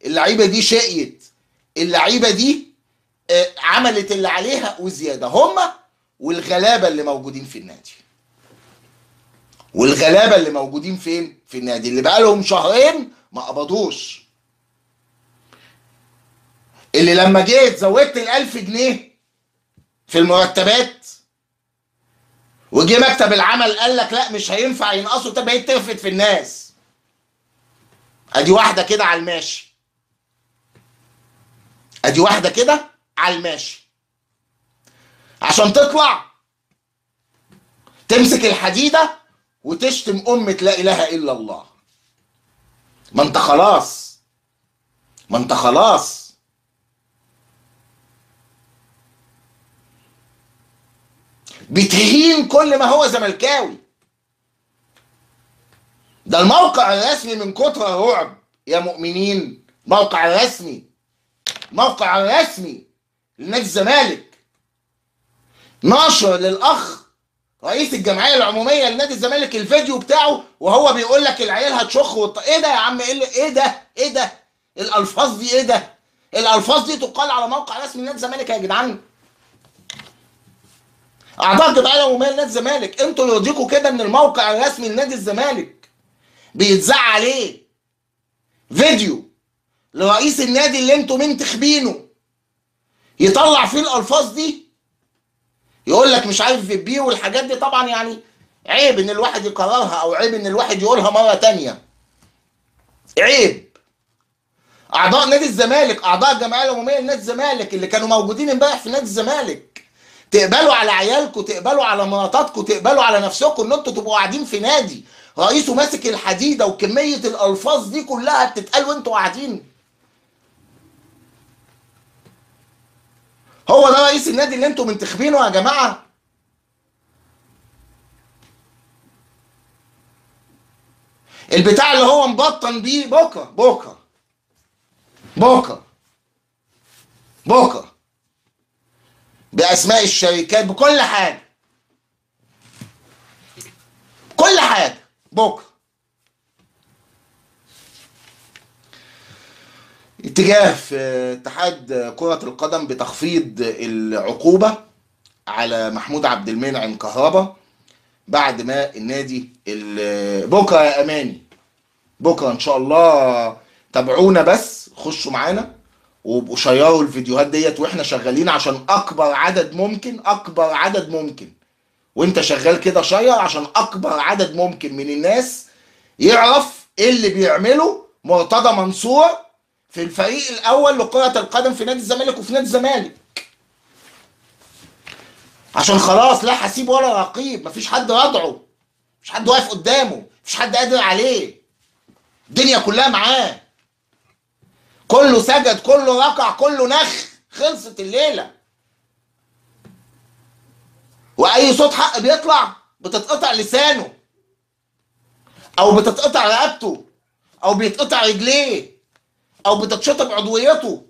اللعيبه دي شقيت اللعيبه دي آه، عملت اللي عليها وزياده هما والغلابه اللي موجودين في النادي والغلابه اللي موجودين فين في النادي اللي بقى لهم شهرين ما قبضوش اللي لما جيت زودت الألف جنيه في المرتبات وجه مكتب العمل قال لك لا مش هينفع ينقصوا انت بقيت ترفد في الناس ادي واحده كده على الماشي ادي واحده كده على الماشي عشان تطلع تمسك الحديده وتشتم امه لا اله الا الله ما انت خلاص ما انت خلاص بتهين كل ما هو زملكاوي ده الموقع الرسمي من كتر الرعب يا مؤمنين موقع الرسمي موقع الرسمي لنادي الزمالك نشر للاخ رئيس الجمعيه العموميه لنادي الزمالك الفيديو بتاعه وهو بيقول لك العيال هتشخ وط... ايه ده يا عم ايه اللي- ايه ده ايه ده الالفاظ دي ايه ده الالفاظ دي تقال على موقع رسمي لنادي الزمالك يا جدعان اعضاء الجمعيه العموميه لنادي الزمالك انتوا يرضيكوا كده ان الموقع الرسمي لنادي الزمالك بيتذاع عليه فيديو لرئيس النادي اللي انتوا منتخبينه يطلع فيه الالفاظ دي يقول لك مش عارف في بي والحاجات دي طبعا يعني عيب ان الواحد يكررها او عيب ان الواحد يقولها مره تانية عيب اعضاء نادي الزمالك اعضاء الجمعيه العموميه لنادي الزمالك اللي كانوا موجودين امبارح في نادي الزمالك تقبلوا على عيالكم تقبلوا على مراتاتكم تقبلوا على نفسكم ان انتوا تبقوا قاعدين في نادي رئيسه ماسك الحديده وكميه الالفاظ دي كلها بتتقال وانتوا قاعدين هو ده رئيس النادي اللي انتوا منتخبينه يا جماعه البتاع اللي هو مبطن بيه بكره بكره بكره بكره باسماء الشركات بكل حاجه كل حاجه بكره اتجاه في اتحاد كرة القدم بتخفيض العقوبة على محمود عبد المنعم كهربا بعد ما النادي ال- بكره يا اماني بكره ان شاء الله تابعونا بس خشوا معانا وابقوا شيروا الفيديوهات ديت واحنا شغالين عشان اكبر عدد ممكن اكبر عدد ممكن وانت شغال كده شير عشان اكبر عدد ممكن من الناس يعرف ايه اللي بيعمله مرتضى منصور في الفريق الاول لكرة القدم في نادي الزمالك وفي نادي الزمالك عشان خلاص لا حسيب ولا رقيب مفيش حد ردعه مفيش حد واقف قدامه مفيش حد قادر عليه الدنيا كلها معاه كله سجد كله ركع كله نخ خلصت الليله واي صوت حق بيطلع بتتقطع لسانه او بتتقطع رقبته او بيتقطع رجليه او بتتشطب عضويته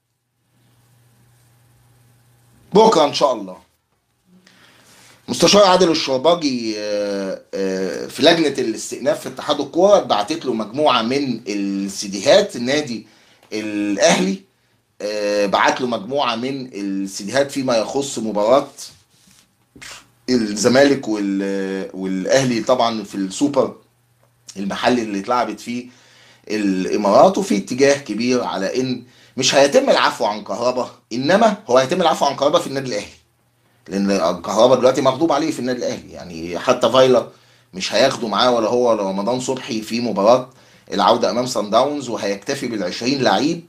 بكره ان شاء الله مستشار عادل الشرباجي آه، آه، في لجنه الاستئناف في اتحاد الكوره بعتت له مجموعه من السيديهات النادي الاهلي آه، بعت له مجموعه من السيديهات فيما يخص مباراه الزمالك وال- والاهلي طبعا في السوبر المحلي اللي اتلعبت فيه الامارات وفي اتجاه كبير على ان مش هيتم العفو عن كهربا انما هو هيتم العفو عن كهربا في النادي الاهلي لان كهربا دلوقتي مغضوب عليه في النادي الاهلي يعني حتى فايلر مش هياخدوا معاه ولا هو ولا رمضان صبحي في مباراه العوده امام سان داونز وهيكتفي بال 20 لعيب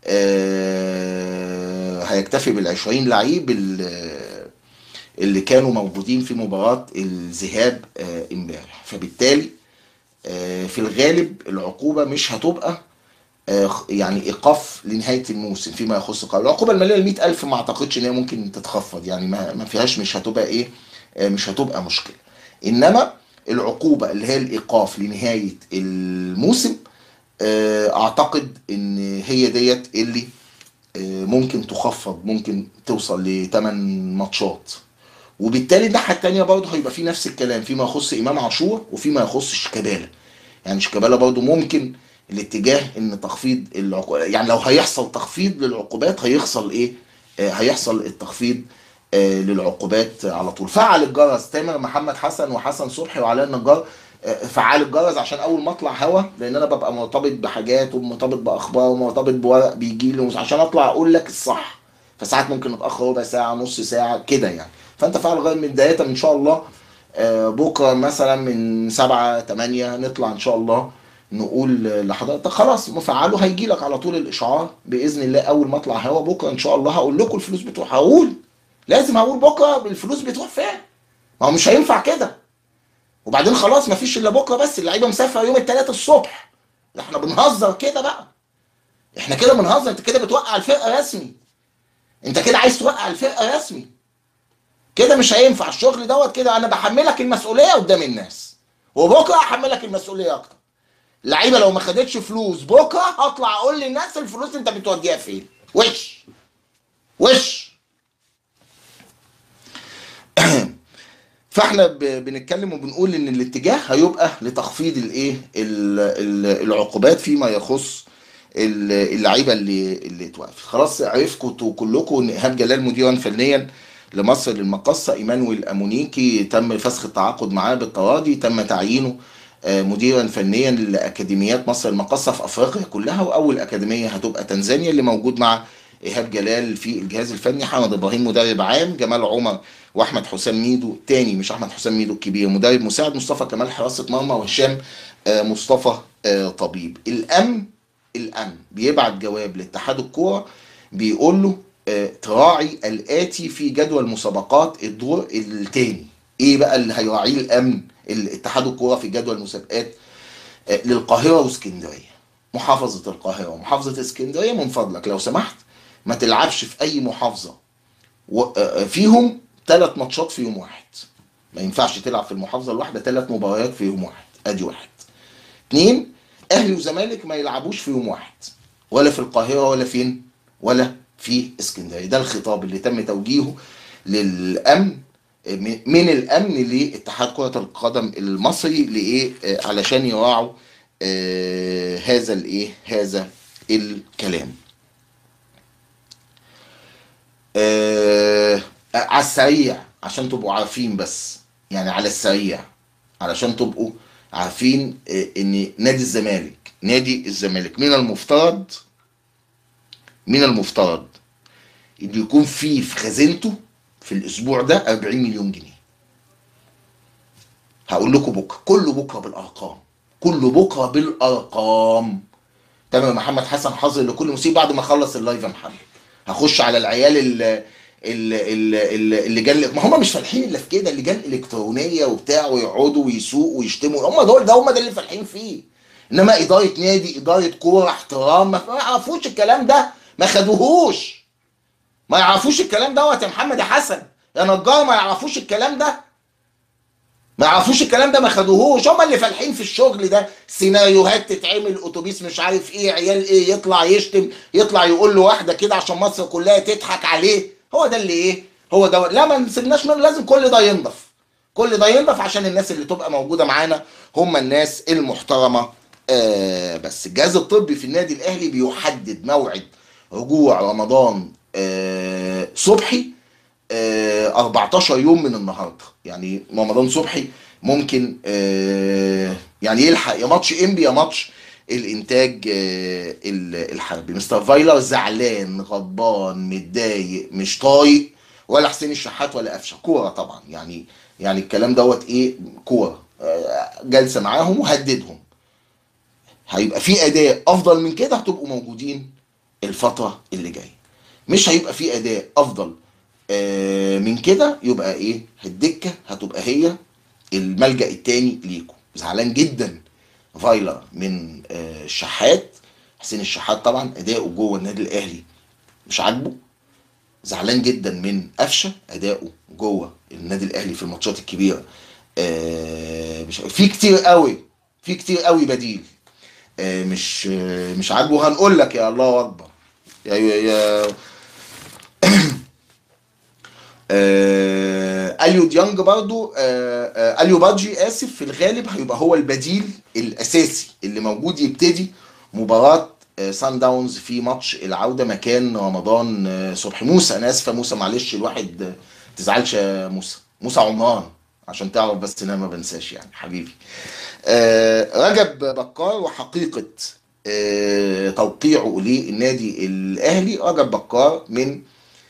آه، هيكتفي بال 20 لعيب ال- اللي كانوا موجودين في مباراه الذهاب آه، امبارح فبالتالي آه، في الغالب العقوبة مش هتبقى آه، يعني إيقاف لنهاية الموسم فيما يخص قرار العقوبة المالية ل 100000 ما أعتقدش إن هي ممكن تتخفض يعني ما ما فيهاش مش هتبقى إيه آه، مش هتبقى مشكلة إنما العقوبة اللي هي الإيقاف لنهاية الموسم آه، أعتقد إن هي ديت اللي آه، ممكن تخفض ممكن توصل ل 8 ماتشات وبالتالي الناحيه الثانيه برضه هيبقى في نفس الكلام فيما يخص امام عاشور وفيما يخص شيكابالا يعني شيكابالا برضه ممكن الاتجاه ان تخفيض العقوبات يعني لو هيحصل تخفيض للعقوبات هيحصل ايه آه، هيحصل التخفيض آه، للعقوبات على طول فعل الجرس تامر محمد حسن وحسن صبحي وعلاء النجار آه، فعال الجرس عشان اول ما اطلع هوا لان انا ببقى مرتبط بحاجات ومرتبط باخبار ومرتبط بورق بيجي لي عشان اطلع اقول لك الصح فساعات ممكن اتاخر ربع ساعه نص ساعه كده يعني فانت فعل لغايه من بدايه ان شاء الله آه، بكره مثلا من سبعة تمانية نطلع ان شاء الله نقول لحضرتك خلاص مفعله هيجي لك على طول الاشعار باذن الله اول ما اطلع هوا بكره ان شاء الله هقول لكم الفلوس بتروح هقول لازم هقول بكره الفلوس بتروح فين ما هو مش هينفع كده وبعدين خلاص مفيش الا بكره بس اللعيبه مسافره يوم الثلاث الصبح احنا بنهزر كده بقى احنا كده بنهزر انت كده بتوقع الفرقه رسمي انت كده عايز توقع الفرقه رسمي كده مش هينفع الشغل دوت كده انا بحملك المسؤوليه قدام الناس وبكره احملك المسؤوليه اكتر اللعيبه لو ما خدتش فلوس بكره هطلع اقول للناس الفلوس انت بتوديها فين وش وش فاحنا ب- بنتكلم وبنقول ان الاتجاه هيبقى لتخفيض الايه ال- ال- العقوبات فيما يخص ال- اللعيبه اللي اللي اتوقفت خلاص عرفتوا كلكم ان ايهاب جلال مديرا فنيا لمصر للمقصه ايمانويل امونيكي تم فسخ التعاقد معاه بالتراضي تم تعيينه آه، مديرا فنيا لاكاديميات مصر المقصه في افريقيا كلها واول اكاديميه هتبقى تنزانيا اللي موجود مع ايهاب جلال في الجهاز الفني حمد ابراهيم مدرب عام جمال عمر واحمد حسام ميدو تاني مش احمد حسام ميدو الكبير مدرب مساعد مصطفى كمال حراسه مرمى وهشام آه، مصطفى آه، طبيب الامن الامن بيبعت جواب لاتحاد الكوره بيقول له آه، تراعي الاتي في جدول مسابقات الدور الثاني ايه بقى اللي هيراعيه الامن الاتحاد الكوره في جدول المسابقات آه، للقاهره واسكندريه محافظه القاهره ومحافظه اسكندريه من فضلك لو سمحت ما تلعبش في اي محافظه و- آه، فيهم ثلاث ماتشات في يوم واحد ما ينفعش تلعب في المحافظه الواحده ثلاث مباريات في يوم واحد ادي واحد اتنين اهلي وزمالك ما يلعبوش في يوم واحد ولا في القاهره ولا فين ولا في اسكندريه ده الخطاب اللي تم توجيهه للامن من من الامن لاتحاد كره القدم المصري لايه آه، علشان يراعوا آه، هذا الايه هذا الكلام آه، على السريع عشان تبقوا عارفين بس يعني على السريع علشان تبقوا عارفين آه، ان نادي الزمالك نادي الزمالك من المفترض من المفترض ان يكون فيه في خزينته في الاسبوع ده 40 مليون جنيه هقول لكم بكره كله بكره بالارقام كله بكره بالارقام تمام محمد حسن حاضر لكل مصيبه بعد ما اخلص اللايف يا محمد هخش على العيال اللي اللي اللي جال ما هم مش فالحين الا في كده اللي جال الكترونيه وبتاع ويقعدوا ويسوقوا ويشتموا هم دول ده هم ده اللي فالحين فيه انما اداره نادي اداره كوره احترام ما ما يعرفوش الكلام ده ما خدوهوش ما يعرفوش الكلام دوت يا محمد يا حسن يا نجار ما يعرفوش الكلام ده ما يعرفوش الكلام ده ما خدوهوش هم اللي فالحين في الشغل ده سيناريوهات تتعمل اتوبيس مش عارف ايه عيال ايه يطلع يشتم يطلع يقول له واحده كده عشان مصر كلها تضحك عليه هو ده اللي ايه هو ده لا ما نسيبناش منه لازم كل ده ينضف كل ده ينضف عشان الناس اللي تبقى موجوده معانا هم الناس المحترمه آه بس الجهاز الطبي في النادي الاهلي بيحدد موعد رجوع رمضان آه صبحي آه 14 يوم من النهارده يعني رمضان صبحي ممكن آه يعني يلحق يا ماتش انبي يا ماتش الانتاج آه ال- الحربي مستر فايلر زعلان غضبان متضايق مش طايق ولا حسين الشحات ولا قفشه كوره طبعا يعني يعني الكلام دوت ايه كوره آه جلسه معاهم وهددهم هيبقى في اداء افضل من كده هتبقوا موجودين الفتره اللي جايه مش هيبقى في اداء افضل آه، من كده يبقى ايه الدكه هتبقى هي الملجا التاني ليكم زعلان جدا فايلر من آه، الشحات حسين الشحات طبعا اداؤه جوه النادي الاهلي مش عاجبه زعلان جدا من قفشه اداؤه جوه النادي الاهلي في الماتشات الكبيره آه، مش في كتير قوي في كتير قوي بديل آه، مش آه، مش عاجبه هنقول لك يا الله اكبر يا يا آه اليو ديانج برضو آه آه اليو بادجي اسف في الغالب هيبقى هو البديل الاساسي اللي موجود يبتدي مباراه سان داونز في ماتش العوده مكان رمضان آه، صبحي موسى انا اسفه موسى معلش الواحد آه، تزعلش يا موسى موسى عمران عشان تعرف بس ان انا ما بنساش يعني حبيبي آه، رجب بكار وحقيقه آه، توقيعه للنادي الاهلي رجب بكار من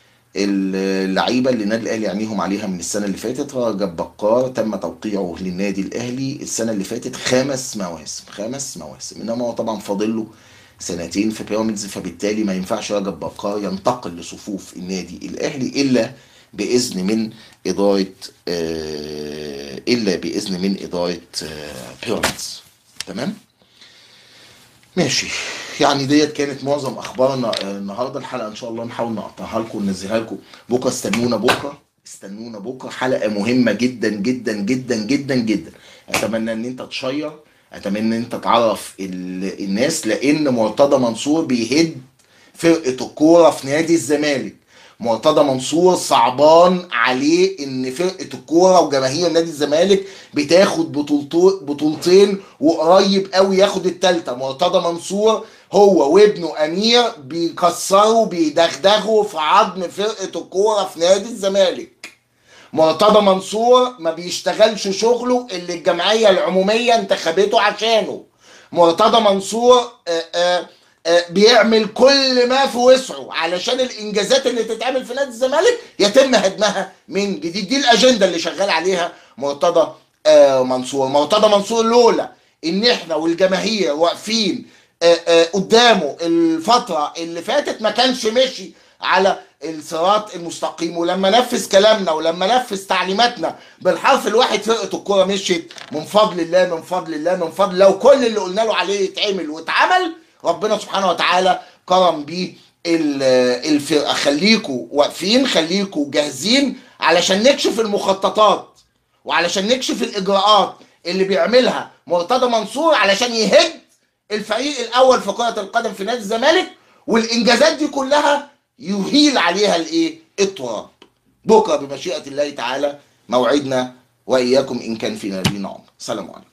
اللعيبه اللي النادي الاهلي عينيهم عليها من السنه اللي فاتت رجب بكار تم توقيعه للنادي الاهلي السنه اللي فاتت خمس مواسم خمس مواسم انما هو طبعا فاضل له سنتين في بيراميدز فبالتالي ما ينفعش رجب بكار ينتقل لصفوف النادي الاهلي الا باذن من اداره آه، الا باذن من اداره آه، بيراميدز تمام ماشي يعني ديت كانت معظم اخبارنا آه، النهارده الحلقه ان شاء الله نحاول نقطعها لكم وننزلها لكم بكره استنونا بكره استنونا بكره حلقه مهمه جدا جدا جدا جدا جدا اتمنى ان انت تشير اتمنى ان انت تعرف ال- الناس لان مرتضى منصور بيهد فرقه الكوره في نادي الزمالك مرتضى منصور صعبان عليه ان فرقه الكوره وجماهير نادي الزمالك بتاخد بطولتو- بطولتين وقريب قوي ياخد التالتة مرتضى منصور هو وابنه امير بيكسروا بيدغدغوا في عظم فرقه الكوره في نادي الزمالك مرتضى منصور ما بيشتغلش شغله اللي الجمعيه العموميه انتخبته عشانه مرتضى منصور آه، آه، آه، بيعمل كل ما في وسعه علشان الانجازات اللي تتعمل في نادي الزمالك يتم هدمها من جديد دي الاجنده اللي شغال عليها مرتضى آه، منصور مرتضى منصور لولا ان احنا والجماهير واقفين آه، آه، قدامه الفتره اللي فاتت ما كانش مشي على الصراط المستقيم ولما نفذ كلامنا ولما نفذ تعليماتنا بالحرف الواحد فرقه الكوره مشيت من فضل الله من فضل الله من فضل الله وكل اللي قلنا له عليه يتعمل واتعمل ربنا سبحانه وتعالى كرم بيه ال- الفرقه خليكوا واقفين خليكوا جاهزين علشان نكشف المخططات وعلشان نكشف الاجراءات اللي بيعملها مرتضى منصور علشان يهد الفريق الاول في كره القدم في نادي الزمالك والانجازات دي كلها يهيل عليها الايه التراب بكره بمشيئه الله تعالى موعدنا واياكم ان كان في نبينا عمر سلام عليكم